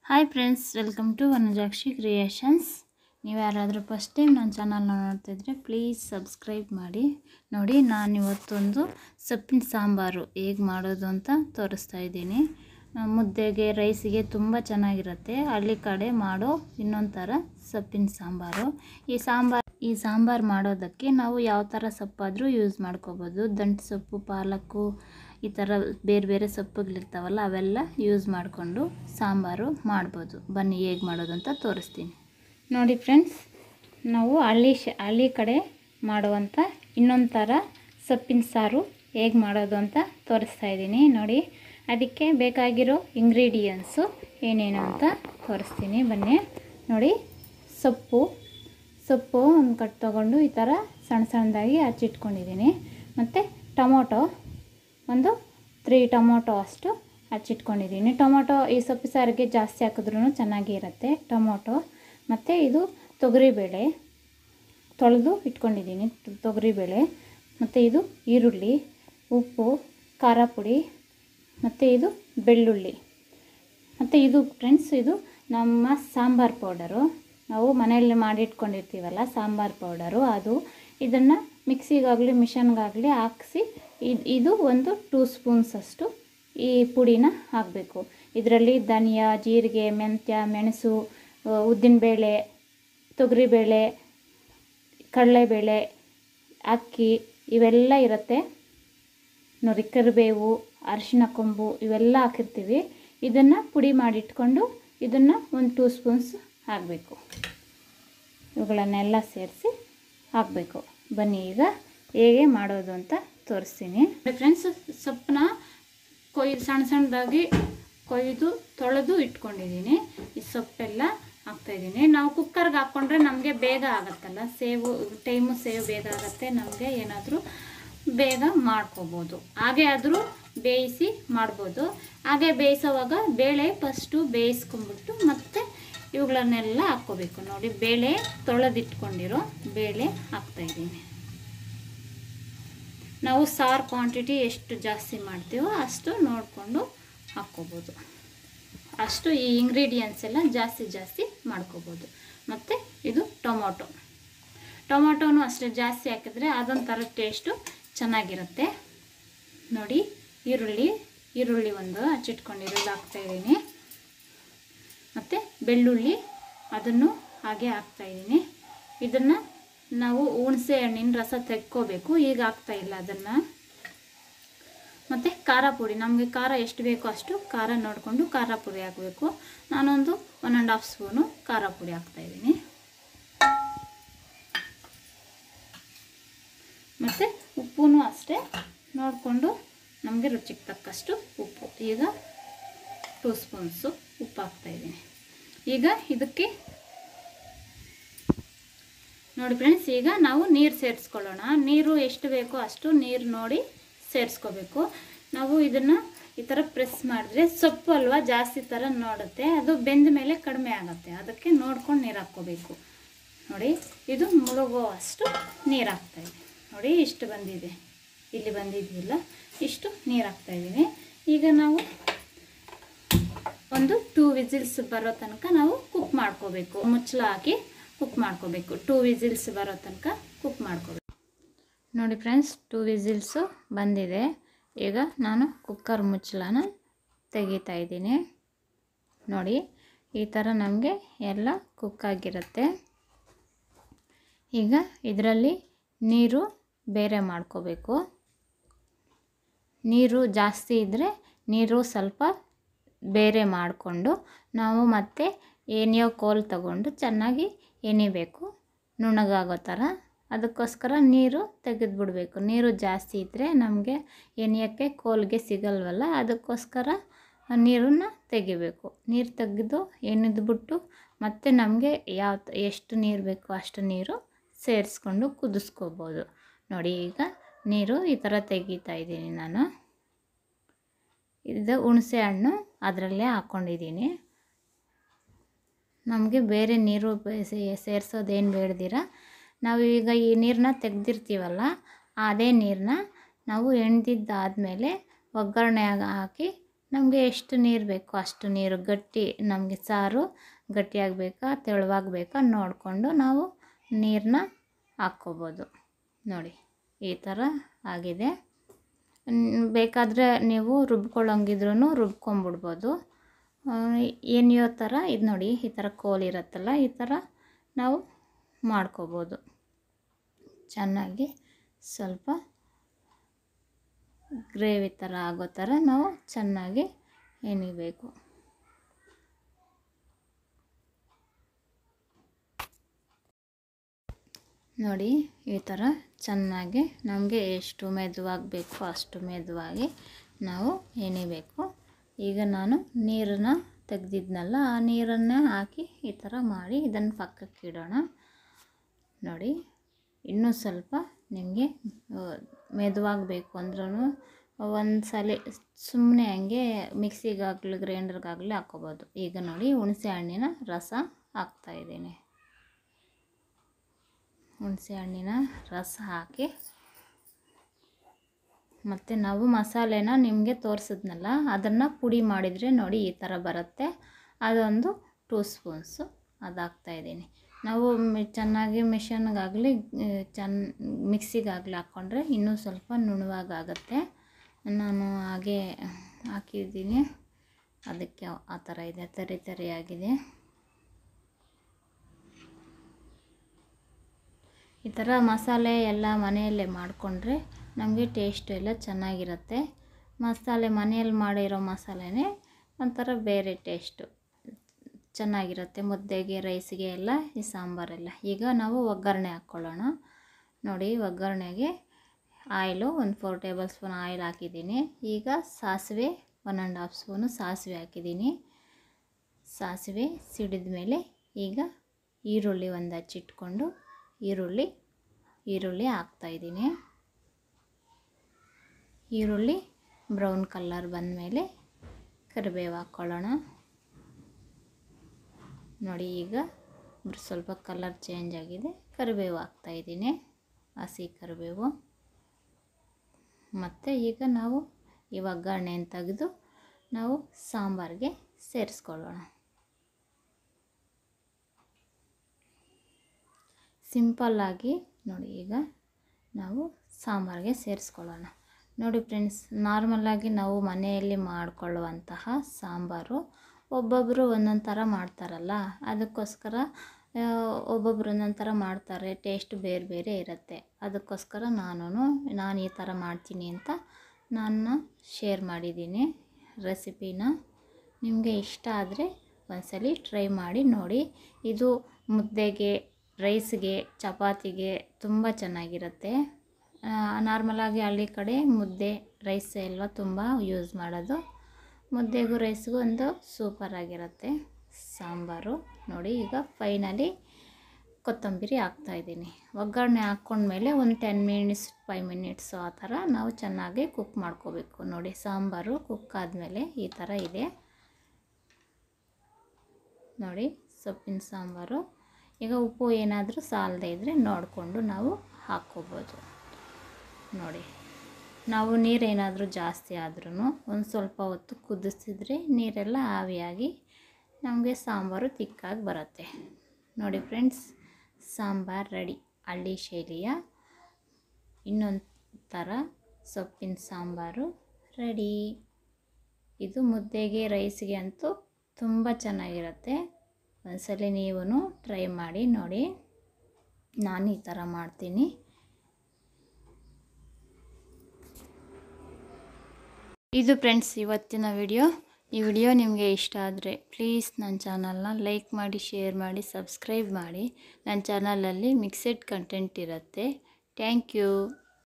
hi friends welcome to Vanajakshi creations ನೀವು ಯಾರಾದರೂ first time ನನ್ನ ಚಾನಲ್ನ ನೋಡ್ತಿದ್ರೆ ಪ್ಲೀಸ್ ಸಬ್ಸ್ಕ್ರೈಬ್ ಮಾಡಿ ನೋಡಿ ನಾನು ಇವತ್ತೊಂದು ಸೊಪ್ಪಿನ ಸಾಂಬಾರು ಹೇಗೆ ಮಾಡೋದು ಅಂತ ತೋರಿಸ್ತಾ ಇದ್ದೀನಿ ಆ, ಮುದ್ದೆಗೆ ರೈಸಿಗೆ ತುಂಬ ಚೆನ್ನಾಗಿರುತ್ತೆ ಹಳ್ಳಿ ಕಡೆ ಮಾಡೋ ಇನ್ನೊಂದು ಥರ ಸೊಪ್ಪಿನ ಸಾಂಬಾರು ಈ ಸಾಂಬಾರು ಈ ಸಾಂಬಾರು ಮಾಡೋದಕ್ಕೆ ನಾವು ಯಾವ ಥರ ಸೊಪ್ಪಾದರೂ ಯೂಸ್ ಮಾಡ್ಕೋಬೋದು ದಂಟು ಸೊಪ್ಪು ಪಾಲಕ್ಕು ಈ ಥರ ಬೇರೆ ಬೇರೆ ಸೊಪ್ಪುಗಳಿರ್ತಾವಲ್ಲ ಅವೆಲ್ಲ ಯೂಸ್ ಮಾಡಿಕೊಂಡು ಸಾಂಬಾರು ಮಾಡ್ಬೋದು ಬನ್ನಿ ಹೇಗೆ ಮಾಡೋದು ಅಂತ ತೋರಿಸ್ತೀನಿ ನೋಡಿ ಫ್ರೆಂಡ್ಸ್ ನಾವು ಹಳ್ಳಿ ಶ ಹಳ್ಳಿ ಕಡೆ ಮಾಡುವಂಥ ಇನ್ನೊಂದು ಥರ ಸೊಪ್ಪಿನ ಸಾರು ಹೇಗೆ ಮಾಡೋದು ಅಂತ ತೋರಿಸ್ತಾ ಇದ್ದೀನಿ ನೋಡಿ ಅದಕ್ಕೆ ಬೇಕಾಗಿರೋ ಇಂಗ್ರೀಡಿಯೆಂಟ್ಸು ಏನೇನು ಅಂತ ತೋರಿಸ್ತೀನಿ ಬನ್ನಿ ನೋಡಿ ಸೊಪ್ಪು ಸೊಪ್ಪು ಒಂದು ಕಟ್ ತೊಗೊಂಡು ಈ ಥರ ಸಣ್ಣ ಸಣ್ಣದಾಗಿ ಹಚ್ಚಿಟ್ಕೊಂಡಿದ್ದೀನಿ ಮತ್ತು ಟೊಮೊಟೊ ಒಂದು ತ್ರೀ ಟೊಮೊಟೊ ಅಷ್ಟು ಹಚ್ಚಿಟ್ಕೊಂಡಿದ್ದೀನಿ ಟೊಮೊಟೊ ಈ ಸೊಪ್ಪು ಸಾರಿಗೆ ಜಾಸ್ತಿ ಹಾಕಿದ್ರೂ ಚೆನ್ನಾಗಿ ಇರುತ್ತೆ ಟೊಮೊಟೊ ಮತ್ತು ಇದು ತೊಗರಿಬೇಳೆ ತೊಳೆದು ಇಟ್ಕೊಂಡಿದ್ದೀನಿ ತೊಗರಿಬೇಳೆ ಮತ್ತು ಇದು ಈರುಳ್ಳಿ ಉಪ್ಪು ಖಾರ ಪುಡಿ ಮತ್ತು ಇದು ಬೆಳ್ಳುಳ್ಳಿ ಮತ್ತು ಇದು ಫ್ರೆಂಡ್ಸ್ ಇದು ನಮ್ಮ ಸಾಂಬಾರ್ ಪೌಡರು ನಾವು ಮನೆಯಲ್ಲಿ ಮಾಡಿಟ್ಕೊಂಡಿರ್ತೀವಲ್ಲ ಸಾಂಬಾರ್ ಪೌಡರು ಅದು ಇದನ್ನು ಮಿಕ್ಸಿಗಾಗಲಿ ಮಿಷನ್ಗಾಗಲಿ ಹಾಕ್ಸಿ ಇದು ಇದು ಒಂದು ಟೂ ಸ್ಪೂನ್ಸ್ ಅಷ್ಟು ಈ ಪುಡಿನ ಹಾಕಬೇಕು ಇದರಲ್ಲಿ ಧನಿಯಾ ಜೀರಿಗೆ ಮೆಂತ್ಯ ಮೆಣಸು ಆ, ಉದ್ದಿನಬೇಳೆ ತೊಗರಿಬೇಳೆ ಕಡಲೆಬೇಳೆ ಅಕ್ಕಿ ಇವೆಲ್ಲ ಇರುತ್ತೆ ನೋಡಿ ಕರಿಬೇವು ಅರಿಶಿನ ಕೊಂಬು ಇವೆಲ್ಲ ಹಾಕಿರ್ತೀವಿ ಇದನ್ನು ಪುಡಿ ಮಾಡಿಟ್ಕೊಂಡು ಇದನ್ನು ಒಂದು ಟೂ ಸ್ಪೂನ್ಸ್ ಹಾಕಬೇಕು ಇವುಗಳನ್ನೆಲ್ಲ ಸೇರಿಸಿ ಹಾಕಬೇಕು ಬನ್ನಿ ಈಗ ಹೇಗೆ ಮಾಡೋದು ಅಂತ ತೋರಿಸ್ತೀನಿ ಫ್ರೆಂಡ್ಸ್ ಸೊಪ್ಪನ್ನ ಕೊಯ್ದು ಸಣ್ಣ ಸಣ್ಣದಾಗಿ ಕೊಯ್ದು ತೊಳೆದು ಇಟ್ಕೊಂಡಿದ್ದೀನಿ ಈ ಸೊಪ್ಪೆಲ್ಲ ಹಾಕ್ತಾಯಿದ್ದೀನಿ ನಾವು ಕುಕ್ಕರ್ಗೆ ಹಾಕ್ಕೊಂಡ್ರೆ ನಮಗೆ ಬೇಗ ಆಗುತ್ತಲ್ಲ ಸೇವು ಟೈಮು ಸೇವ್ ಬೇಗ ಆಗುತ್ತೆ ನಮಗೆ ಏನಾದರೂ ಬೇಗ ಮಾಡ್ಕೋಬೋದು ಹಾಗೆ ಆದರೂ ಬೇಯಿಸಿ ಮಾಡ್ಬೋದು ಹಾಗೆ ಬೇಯಿಸೋವಾಗ ಬೇಳೆ ಫಸ್ಟು ಬೇಯಿಸ್ಕೊಂಬಿಟ್ಟು ಮತ್ತೆ ಇವುಗಳನ್ನೆಲ್ಲ ಹಾಕ್ಕೋಬೇಕು ನೋಡಿ ಬೇಳೆ ತೊಳೆದಿಟ್ಕೊಂಡಿರೋ ಬೇಳೆ ಹಾಕ್ತಾಯಿದ್ದೀನಿ ನಾವು ಸಾರು ಕ್ವಾಂಟಿಟಿ ಎಷ್ಟು ಜಾಸ್ತಿ ಮಾಡ್ತೀವೋ ಅಷ್ಟು ನೋಡಿಕೊಂಡು ಹಾಕ್ಕೋಬೋದು ಅಷ್ಟು ಈ ಇಂಗ್ರೀಡಿಯೆಂಟ್ಸ್ ಎಲ್ಲ ಜಾಸ್ತಿ ಜಾಸ್ತಿ ಮಾಡ್ಕೋಬೋದು ಮತ್ತು ಇದು ಟೊಮೊಟೊ ಟೊಮೊಟೊನೂ ಅಷ್ಟೇ ಜಾಸ್ತಿ ಹಾಕಿದ್ರೆ ಅದೊಂಥರ ಟೇಸ್ಟು ಚೆನ್ನಾಗಿರುತ್ತೆ ನೋಡಿ ಈರುಳ್ಳಿ ಈರುಳ್ಳಿ ಒಂದು ಹಚ್ಚಿಟ್ಕೊಂಡಿರೋದು ಹಾಕ್ತಾಯಿದ್ದೀನಿ ಮತ್ತು ಬೆಳ್ಳುಳ್ಳಿ ಅದನ್ನು ಹಾಗೆ ಹಾಕ್ತಾಯಿದ್ದೀನಿ ಇದನ್ನು ನಾವು ಹುಣಸೆ ಹಣ್ಣಿನ ರಸ ತೆಕ್ಕೋಬೇಕು ಈಗ ಆಗ್ತಾ ಇಲ್ಲ ಅದನ್ನು ಮತ್ತು ಖಾರ ಪುಡಿ ನಮಗೆ ಖಾರ ಎಷ್ಟು ಬೇಕೋ ಅಷ್ಟು ಖಾರ ನೋಡಿಕೊಂಡು ಖಾರ ಪುಡಿ ಹಾಕಬೇಕು ನಾನೊಂದು ಒನ್ ಆ್ಯಂಡ್ ಹಾಫ್ ಸ್ಪೂನು ಖಾರ ಪುಡಿ ಹಾಕ್ತಾಯಿದ್ದೀನಿ ಮತ್ತು ಉಪ್ಪು ಅಷ್ಟೇ ನೋಡಿಕೊಂಡು ನಮಗೆ ರುಚಿಗೆ ತಕ್ಕಷ್ಟು ಉಪ್ಪು ಈಗ ಟೂ ಸ್ಪೂನ್ಸು ಉಪ್ಪು ಹಾಕ್ತಾಯಿದ್ದೀನಿ ಈಗ ಇದಕ್ಕೆ ನೋಡಿ ಫ್ರೆಂಡ್ಸ್ ಈಗ ನಾವು ನೀರು ಸೇರಿಸ್ಕೊಳ್ಳೋಣ ನೀರು ಎಷ್ಟು ಬೇಕೋ ಅಷ್ಟು ನೀರು ನೋಡಿ ಸೇರಿಸ್ಕೋಬೇಕು ನಾವು ಇದನ್ನು ಈ ಥರ ಪ್ರೆಸ್ ಮಾಡಿದ್ರೆ ಸೊಪ್ಪು ಅಲ್ವಾ ಜಾಸ್ತಿ ಥರ ನೋಡುತ್ತೆ ಅದು ಬೆಂದ ಮೇಲೆ ಕಡಿಮೆ ಆಗುತ್ತೆ ಅದಕ್ಕೆ ನೋಡ್ಕೊಂಡು ನೀರು ಹಾಕ್ಕೋಬೇಕು ನೋಡಿ ಇದು ಮುಳುಗೋ ಅಷ್ಟು ನೀರು ಹಾಕ್ತಾಯಿದೆ ನೋಡಿ ಇಷ್ಟು ಬಂದಿದೆ ಇಲ್ಲಿ ಬಂದಿದೆಯಲ್ಲ ಇಷ್ಟು ನೀರು ಹಾಕ್ತಾಯಿದ್ದೀನಿ ಈಗ ನಾವು ಒಂದು ಟೂ ವಿಸಿಲ್ಸ್ ಬರೋ ತನಕ ನಾವು ಕುಕ್ ಮಾಡ್ಕೋಬೇಕು ಮುಚ್ಚಳ ಹಾಕಿ ಕುಕ್ ಮಾಡ್ಕೋಬೇಕು ಟೂ ವಿಸಿಲ್ಸ್ ಬರೋ ತನಕ ಕುಕ್ ಮಾಡ್ಕೋಬೇಕು ನೋಡಿ ಫ್ರೆಂಡ್ಸ್ ಟೂ ವಿಸಿಲ್ಸು ಬಂದಿದೆ ಈಗ ನಾನು ಕುಕ್ಕರ್ ಮುಚ್ಚಳನ ತೆಗಿತಾ ಇದ್ದೀನಿ ನೋಡಿ ಈ ಥರ ನಮಗೆ ಎಲ್ಲ ಕುಕ್ ಆಗಿರುತ್ತೆ ಈಗ ಇದರಲ್ಲಿ ನೀರು ಬೇರೆ ಮಾಡ್ಕೋಬೇಕು ನೀರು ಜಾಸ್ತಿ ಇದ್ದರೆ ನೀರು ಸ್ವಲ್ಪ ಬೇರೆ ಮಾಡಿಕೊಂಡು ನಾವು ಮತ್ತೆ ಎಣ್ಣೆಯೋ ಕೋಲ್ ತಗೊಂಡು ಚೆನ್ನಾಗಿ ಎಣಿಬೇಕು ನುಣ್ಣಗಾಗೋ ಥರ ಅದಕ್ಕೋಸ್ಕರ ನೀರು ತೆಗೆದುಬಿಡ್ಬೇಕು ನೀರು ಜಾಸ್ತಿ ಇದ್ದರೆ ನಮಗೆ ಎಣಿಯೋಕ್ಕೆ ಕೋಲ್ಗೆ ಸಿಗಲ್ವಲ್ಲ ಅದಕ್ಕೋಸ್ಕರ ಆ ನೀರನ್ನ ತೆಗಿಬೇಕು ನೀರು ತೆಗೆದು ಎಣಿದ್ಬಿಟ್ಟು ಮತ್ತೆ ನಮಗೆ ಯಾವ ತ- ಎಷ್ಟು ನೀರು ಬೇಕೋ ಅಷ್ಟು ನೀರು ಸೇರಿಸ್ಕೊಂಡು ಕುದಿಸ್ಕೋಬೋದು ನೋಡಿ ಈಗ ನೀರು ಈ ಥರ ತೆಗಿತಾ ಇದ್ದೀನಿ ನಾನು ಇದು ಹುಣಸೆ ಹಣ್ಣು ಅದರಲ್ಲೇ ಹಾಕ್ಕೊಂಡಿದ್ದೀನಿ ನಮಗೆ ಬೇರೆ ನೀರು ಸೇರಿಸೋದೇನು ಬೇಡ್ದಿರ ನಾವು ಈಗ ಈ ನೀರನ್ನ ತೆಗ್ದಿರ್ತೀವಲ್ಲ ಅದೇ ನೀರನ್ನ ನಾವು ಎಣ್ದಿದ್ದಾದಮೇಲೆ ಒಗ್ಗರಣೆ ಹಾಕಿ ನಮಗೆ ಎಷ್ಟು ನೀರು ಬೇಕೋ ಅಷ್ಟು ನೀರು ಗಟ್ಟಿ ನಮಗೆ ಸಾರು ಗಟ್ಟಿಯಾಗಬೇಕಾ ತೆಳುವಾಗಬೇಕಾ ನೋಡಿಕೊಂಡು ನಾವು ನೀರನ್ನ ಹಾಕ್ಕೋಬೋದು ನೋಡಿ ಈ ಥರ ಆಗಿದೆ ಬೇಕಾದರೆ ನೀವು ರುಬ್ಕೊಳ್ಳೋಂಗಿದ್ರೂ ರುಬ್ಕೊಂಬಿಡ್ಬೋದು ಏನಿಯೋ ಥರ ಇದು ನೋಡಿ ಈ ಥರ ಕೋಲ್ ಇರುತ್ತಲ್ಲ ಈ ಥರ ನಾವು ಮಾಡ್ಕೋಬೋದು ಚೆನ್ನಾಗಿ ಸ್ವಲ್ಪ ಗ್ರೇವಿ ಥರ ಆಗೋ ಥರ ನಾವು ಚೆನ್ನಾಗಿ ಎಣಿಬೇಕು ನೋಡಿ ಈ ಥರ ಚೆನ್ನಾಗಿ ನಮಗೆ ಎಷ್ಟು ಮೆದುವಾಗಬೇಕು ಅಷ್ಟು ಮೆದುವಾಗಿ ನಾವು ಎಣಿಬೇಕು ಈಗ ನಾನು ನೀರನ್ನು ತೆಗೆದಿದ್ನಲ್ಲ ಆ ನೀರನ್ನೇ ಹಾಕಿ ಈ ಥರ ಮಾಡಿ ಇದನ್ನು ಪಕ್ಕಕ್ಕೆ ಇಡೋಣ ನೋಡಿ ಇನ್ನೂ ಸ್ವಲ್ಪ ನಿಮಗೆ ಮೆದುವಾಗಬೇಕು ಅಂದ್ರೂ ಒಂದು ಸಲ ಸುಮ್ಮನೆ ಹಂಗೆ ಮಿಕ್ಸಿಗಾಗಲಿ ಗ್ರೈಂಡರ್ಗಾಗಲಿ ಹಾಕ್ಕೋಬೋದು ಈಗ ನೋಡಿ ಹುಣಸೆ ಹಣ್ಣಿನ ರಸ ಹಾಕ್ತಾಯಿದ್ದೀನಿ ಹುಣಸೆ ಹಣ್ಣಿನ ರಸ ಹಾಕಿ ಮತ್ತು ನಾವು ಮಸಾಲೆನ ನಿಮಗೆ ತೋರಿಸಿದ್ನಲ್ಲ ಅದನ್ನು ಪುಡಿ ಮಾಡಿದರೆ ನೋಡಿ ಈ ಥರ ಬರುತ್ತೆ ಅದೊಂದು ಟೂ ಸ್ಪೂನ್ಸು ಅದು ಹಾಕ್ತಾಯಿದ್ದೀನಿ ನಾವು ಮಿ- ಚೆನ್ನಾಗಿ ಮಿಷನ್ಗಾಗಲಿ ಚೆನ್ನ ಮಿಕ್ಸಿಗಾಗಲಿ ಹಾಕ್ಕೊಂಡ್ರೆ ಇನ್ನೂ ಸ್ವಲ್ಪ ನುಣುವಾಗುತ್ತೆ ನಾನು ಹಾಗೆ ಹಾಕಿದ್ದೀನಿ ಅದಕ್ಕೆ ಆ ಥರ ಇದೆ ತರಿ ತರಿಯಾಗಿದೆ ಈ ಥರ ಮಸಾಲೆ ಎಲ್ಲ ಮನೆಯಲ್ಲೇ ಮಾಡಿಕೊಂಡ್ರೆ ನಮಗೆ ಟೇಸ್ಟ್ ಎಲ್ಲ ಚೆನ್ನಾಗಿರುತ್ತೆ ಮಸಾಲೆ ಮನೆಯಲ್ಲಿ ಮಾಡಿರೋ ಮಸಾಲೆನೇ ಒಂಥರ ಬೇರೆ ಟೇಸ್ಟು ಚೆನ್ನಾಗಿರುತ್ತೆ ಮುದ್ದೆಗೆ ರೈಸಿಗೆ ಎಲ್ಲ ಈ ಸಾಂಬಾರೆಲ್ಲ ಈಗ ನಾವು ಒಗ್ಗರಣೆ ಹಾಕ್ಕೊಳ್ಳೋಣ ನೋಡಿ ಒಗ್ಗರಣೆಗೆ ಆಯಿಲು ಒಂದು ಫೋರ್ ಟೇಬಲ್ ಸ್ಪೂನ್ ಆಯಿಲ್ ಹಾಕಿದ್ದೀನಿ ಈಗ ಸಾಸಿವೆ ಒನ್ ಆ್ಯಂಡ್ ಹಾಫ್ ಸ್ಪೂನು ಸಾಸಿವೆ ಹಾಕಿದ್ದೀನಿ ಸಾಸಿವೆ ಸಿಡಿದ ಮೇಲೆ ಈಗ ಈರುಳ್ಳಿ ಒಂದು ಹಚ್ಚಿಟ್ಕೊಂಡು ಈರುಳ್ಳಿ ಈರುಳ್ಳಿ ಹಾಕ್ತಾಯಿದ್ದೀನಿ ಈರುಳ್ಳಿ ಬ್ರೌನ್ ಕಲರ್ ಬಂದಮೇಲೆ ಕರಿಬೇವು ಹಾಕ್ಕೊಳ್ಳೋಣ ನೋಡಿ ಈಗ ಸ್ವಲ್ಪ ಕಲರ್ ಚೇಂಜ್ ಆಗಿದೆ ಕರಿಬೇವು ಹಾಕ್ತಾಯಿದ್ದೀನಿ ಹಸಿ ಕರಿಬೇವು ಮತ್ತು ಈಗ ನಾವು ಈ ಒಗ್ಗರಣೆಯನ್ನು ತೆಗೆದು ನಾವು ಸಾಂಬಾರಿಗೆ ಸೇರಿಸ್ಕೊಳ್ಳೋಣ ಸಿಂಪಲ್ಲಾಗಿ ನೋಡಿ ಈಗ ನಾವು ಸಾಂಬಾರಿಗೆ ಸೇರಿಸ್ಕೊಳ್ಳೋಣ ನೋಡಿ ಫ್ರೆಂಡ್ಸ್ ನಾರ್ಮಲಾಗಿ ನಾವು ಮನೆಯಲ್ಲಿ ಮಾಡಿಕೊಳ್ಳುವಂತಹ ಸಾಂಬಾರು ಒಬ್ಬೊಬ್ಬರು ಒಂದೊಂದು ಥರ ಮಾಡ್ತಾರಲ್ಲ ಅದಕ್ಕೋಸ್ಕರ ಆ, ಒಬ್ಬೊಬ್ರು ಒಂದೊಂದು ಥರ ಮಾಡ್ತಾರೆ ಟೇಸ್ಟ್ ಬೇರೆ ಬೇರೆ ಇರುತ್ತೆ ಅದಕ್ಕೋಸ್ಕರ ನಾನು ನಾನು ಈ ಥರ ಮಾಡ್ತೀನಿ ಅಂತ ನಾನು ಶೇರ್ ಮಾಡಿದ್ದೀನಿ ರೆಸಿಪಿನ ನಿಮಗೆ ಇಷ್ಟ ಆದರೆ ಒಂದ್ಸಲಿ ಟ್ರೈ ಮಾಡಿ ನೋಡಿ ಇದು ಮುದ್ದೆಗೆ ರೈಸ್ಗೆ ಚಪಾತಿಗೆ ತುಂಬ ಚೆನ್ನಾಗಿರುತ್ತೆ ನಾರ್ಮಲಾಗಿ ಹಳ್ಳಿ ಕಡೆ ಮುದ್ದೆ ರೈಸ್ ಎಲ್ಲ ತುಂಬ ಯೂಸ್ ಮಾಡೋದು ಮುದ್ದೆಗೂ ರೈಸ್ಗೂ ಒಂದು ಸೂಪರಾಗಿರುತ್ತೆ ಸಾಂಬಾರು ನೋಡಿ ಈಗ ಫೈನಲಿ ಕೊತ್ತಂಬರಿ ಹಾಕ್ತಾಯಿದ್ದೀನಿ ಒಗ್ಗರಣೆ ಹಾಕ್ಕೊಂಡ್ಮೇಲೆ ಒಂದು ಟೆನ್ ಮಿನಿಟ್ಸ್ ಫೈವ್ ಮಿನಿಟ್ಸು ಆ ಥರ ನಾವು ಚೆನ್ನಾಗಿ ಕುಕ್ ಮಾಡ್ಕೋಬೇಕು ನೋಡಿ ಸಾಂಬಾರು ಕುಕ್ ಆದಮೇಲೆ ಈ ಥರ ಇದೆ ನೋಡಿ ಸೊಪ್ಪಿನ ಸಾಂಬಾರು ಈಗ ಉಪ್ಪು ಏನಾದರೂ ಸಾಲದೇ ಇದ್ದರೆ ನೋಡಿಕೊಂಡು ನಾವು ಹಾಕ್ಕೋಬೋದು ನೋಡಿ ನಾವು ನೀರೇನಾದರೂ ಜಾಸ್ತಿ ಆದ್ರೂ ಒಂದು ಸ್ವಲ್ಪ ಹೊತ್ತು ಕುದಿಸಿದ್ರೆ ನೀರೆಲ್ಲ ಆವಿಯಾಗಿ ನಮಗೆ ಸಾಂಬಾರು ತಿಕ್ಕಾಗಿ ಬರುತ್ತೆ ನೋಡಿ ಫ್ರೆಂಡ್ಸ್ ಸಾಂಬಾರು ರೆಡಿ ಹಳ್ಳಿ ಶೈಲಿಯ ಇನ್ನೊಂದು ಥರ ಸೊಪ್ಪಿನ ಸಾಂಬಾರು ರೆಡಿ ಇದು ಮುದ್ದೆಗೆ ರೈಸ್ಗೆ ಅಂತೂ ತುಂಬ ಚೆನ್ನಾಗಿರುತ್ತೆ ಒಂದ್ಸಲಿ ನೀವು ಟ್ರೈ ಮಾಡಿ ನೋಡಿ ನಾನು ಈ ಥರ ಮಾಡ್ತೀನಿ ಇದು ಫ್ರೆಂಡ್ಸ್ ಇವತ್ತಿನ ವಿಡಿಯೋ ಈ ವಿಡಿಯೋ ನಿಮಗೆ ಇಷ್ಟ ಆದರೆ ಪ್ಲೀಸ್ ನನ್ನ ಚಾನಲ್ನ ಲೈಕ್ ಮಾಡಿ ಶೇರ್ ಮಾಡಿ ಸಬ್ಸ್ಕ್ರೈಬ್ ಮಾಡಿ ನನ್ನ ಚಾನಲಲ್ಲಿ ಮಿಕ್ಸೆಡ್ ಕಂಟೆಂಟ್ ಇರುತ್ತೆ ಥ್ಯಾಂಕ್ ಯು